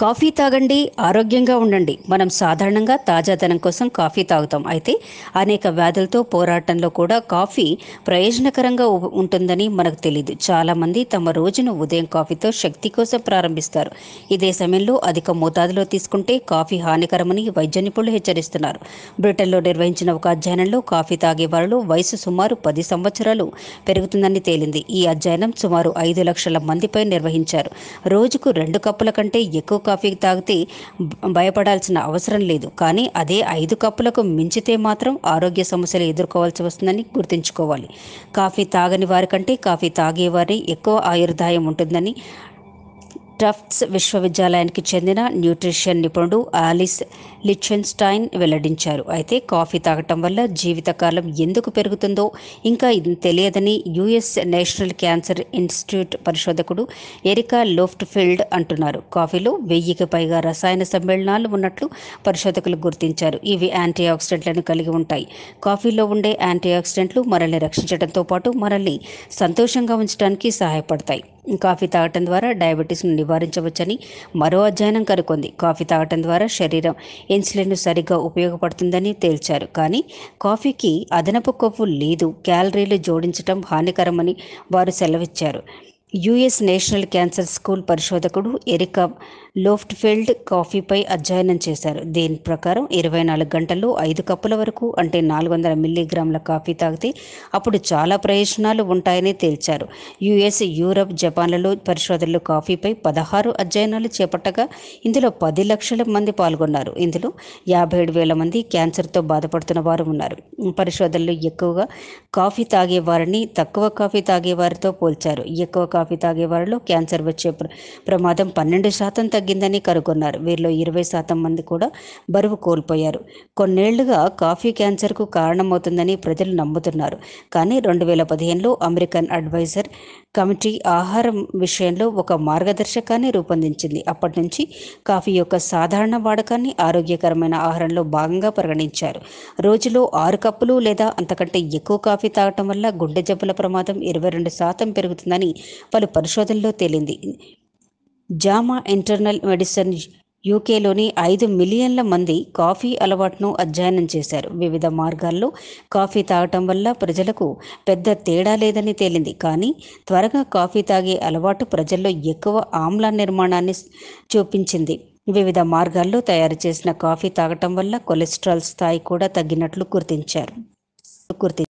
coffee తాగండి ఆరోగ్యంగా ఉండండి మనం సాధారణంగా తాజాదనం కోసం కాఫీ తాగుతాం అయితే అనేక వ్యాధులతో పోరాటంలో కూడా కాఫీ ప్రయోజనకరంగా ఉ- ఉంటుందని మనకు తెలియదు చాలామంది తమ రోజును ఉదయం కాఫీతో శక్తి కోసం ప్రారంభిస్తారు ఇదే సమయంలో అధిక మోతాదులో తీసుకుంటే కాఫీ హానికరమని వైద్య నిపుణులు హెచ్చరిస్తున్నారు బ్రిటన్లో నిర్వహించిన ఒక అధ్యయనంలో కాఫీ తాగే వారిలో వయసు సుమారు పది సంవత్సరాలు పెరుగుతుందని తేలింది ఈ అధ్యయనం సుమారు ఐదు లక్షల మందిపై నిర్వహించారు రోజుకు రెండు కప్పుల కంటే ఎక్కువ కాఫీ తాగితే భ- భయపడాల్సిన అవసరం లేదు కానీ అదే ఐదు కప్పులకు మించితే మాత్రం ఆరోగ్య సమస్యలు ఎదుర్కోవాల్సి వస్తుందని గుర్తుంచుకోవాలి కాఫీ తాగని వారి కంటే కాఫీ తాగేవారి ఎక్కువ ఆయుర్దాయం ఉంటుందని టఫ్ట్స్ విశ్వవిద్యాలయానికి చెందిన న్యూట్రిషన్ నిపుణుడు ఆలిస్ లిచెన్స్టైన్ వెల్లడించారు అయితే కాఫీ తాగటం వల్ల జీవితకాలం ఎందుకు పెరుగుతుందో ఇంకా ఇది తెలియదని యుఎస్ నేషనల్ క్యాన్సర్ ఇన్స్టిట్యూట్ పరిశోధకుడు ఎరికా లోఫ్ట్ ఫీల్డ్ అంటున్నారు కాఫీలో వెయ్యికి పైగా రసాయన సమ్మేళనాలు ఉన్నట్లు పరిశోధకులు గుర్తించారు ఇవి యాంటీ ఆక్సిడెంట్లను కలిగి ఉంటాయి కాఫీలో ఉండే యాంటీ ఆక్సిడెంట్లు మనల్ని రక్షించడంతో పాటు మనల్ని సంతోషంగా ఉంచడానికి సహాయపడతాయి కాఫీ తాగటం ద్వారా డయాబెటీస్ను నివారించవచ్చని మరో అధ్యయనం కనుగొంది కాఫీ తాగటం ద్వారా శరీరం ఇన్సులిన్ సరిగ్గా ఉపయోగపడుతుందని తేల్చారు కానీ కాఫీకి అదనపు కొవ్వు లేదు క్యాలరీలు జోడించటం హానికరమని వారు సెలవిచ్చారు యుఎస్ నేషనల్ క్యాన్సర్ స్కూల్ పరిశోధకుడు ఎరికా లోఫ్ట్ఫీల్డ్ కాఫీపై అధ్యయనం చేశారు దీని ప్రకారం ఇరవై నాలుగు గంటల్లో ఐదు కప్పుల వరకు అంటే నాలుగు వందల మిల్లీగ్రాముల కాఫీ తాగితే అప్పుడు చాలా ప్రయోజనాలు ఉంటాయని తేల్చారు యుఎస్ యూరప్ జపాన్లలో పరిశోధనలు కాఫీపై పదహారు అధ్యయనాలు చేపట్టగా ఇందులో పది లక్షల మంది పాల్గొన్నారు ఇందులో యాభై ఏడు వేల మంది క్యాన్సర్తో బాధపడుతున్న వారు ఉన్నారు పరిశోధనలు ఎక్కువగా కాఫీ తాగే వారిని తక్కువ కాఫీ తాగే వారితో పోల్చారు ఎక్కువ కాఫీ తాగే వారిలో క్యాన్సర్ వచ్చే ప్ర- ప్రమాదం పన్నెండు శాతం తగ్గిందని కనుగొన్నారు వీరిలో ఇరవై శాతం మంది కూడా బరువు కోల్పోయారు కొన్నేళ్లుగా కాఫీ క్యాన్సర్కు కారణమవుతుందని ప్రజలు నమ్ముతున్నారు కానీ రెండు వేల పదిహేనులో అమెరికన్ అడ్వైజర్ కమిటీ ఆహారం విషయంలో ఒక మార్గదర్శకాన్ని రూపొందించింది అప్పటి నుంచి కాఫీ యొక్క సాధారణ వాడకాన్ని ఆరోగ్యకరమైన ఆహారంలో భాగంగా పరిగణించారు రోజులో ఆరు కప్పులు లేదా అంతకంటే ఎక్కువ కాఫీ తాగటం వల్ల గుండె జబ్బుల ప్రమాదం ఇరవై రెండు శాతం పెరుగుతుందని పలు పరిశోధనల్లో తేలింది జామా ఇంటర్నల్ మెడిసిన్ యూకేలోని ఐదు మిలియన్ల మంది కాఫీ అలవాటును అధ్యయనం చేశారు వివిధ మార్గాల్లో కాఫీ తాగటం వల్ల ప్రజలకు పెద్ద తేడా లేదని తేలింది కానీ త్వరగా కాఫీ తాగే అలవాటు ప్రజల్లో ఎక్కువ ఆమ్ల నిర్మాణాన్ని చూపించింది వివిధ మార్గాల్లో తయారు చేసిన కాఫీ తాగటం వల్ల కొలెస్ట్రాల్ స్థాయి కూడా తగ్గినట్లు గుర్తించారు గుర్తి